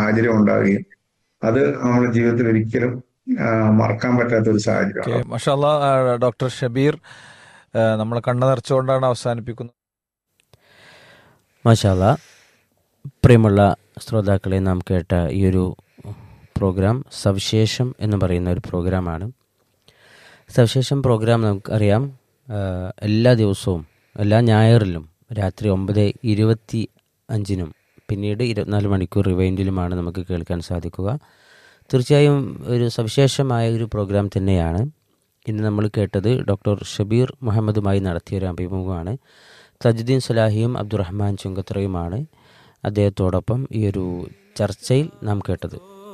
സാഹചര്യം ഉണ്ടാവുകയും അത് നമ്മുടെ ജീവിതത്തിൽ ഒരിക്കലും ആ, മറക്കാൻ പറ്റാത്ത ഒരു സാഹചര്യമാണ് മഷാല്ല ഡോക്ടർ ഷബീർ ആ, നമ്മളെ കണ്ണു നിറച്ചുകൊണ്ടാണ് അവസാനിപ്പിക്കുന്നത് മാഷാല്ല പ്രിയമുള്ള ശ്രോതാക്കളെ നാം കേട്ട ഈ ഒരു പ്രോഗ്രാം സവിശേഷം എന്ന് പറയുന്ന ഒരു പ്രോഗ്രാമാണ് സവിശേഷം പ്രോഗ്രാം നമുക്കറിയാം ആ, എല്ലാ ദിവസവും എല്ലാ ഞായറിലും രാത്രി ഒമ്പത് ഇരുപത്തി അഞ്ചിനും പിന്നീട് ഇരുപത്തിനാല് മണിക്കൂർ റിവൈൻഡിലുമാണ് നമുക്ക് കേൾക്കാൻ സാധിക്കുക തീർച്ചയായും ഒരു സവിശേഷമായ ഒരു പ്രോഗ്രാം തന്നെയാണ് ഇന്ന് നമ്മൾ കേട്ടത് ഡോക്ടർ ഷബീർ മുഹമ്മദുമായി നടത്തിയ ഒരു അഭിമുഖമാണ് തജുദ്ദീൻ സലാഹിയും അബ്ദുറഹ്മാൻ ചുങ്കത്രയുമാണ് അദ്ദേഹത്തോടൊപ്പം ഈ ഒരു ചർച്ചയിൽ നാം കേട്ടത്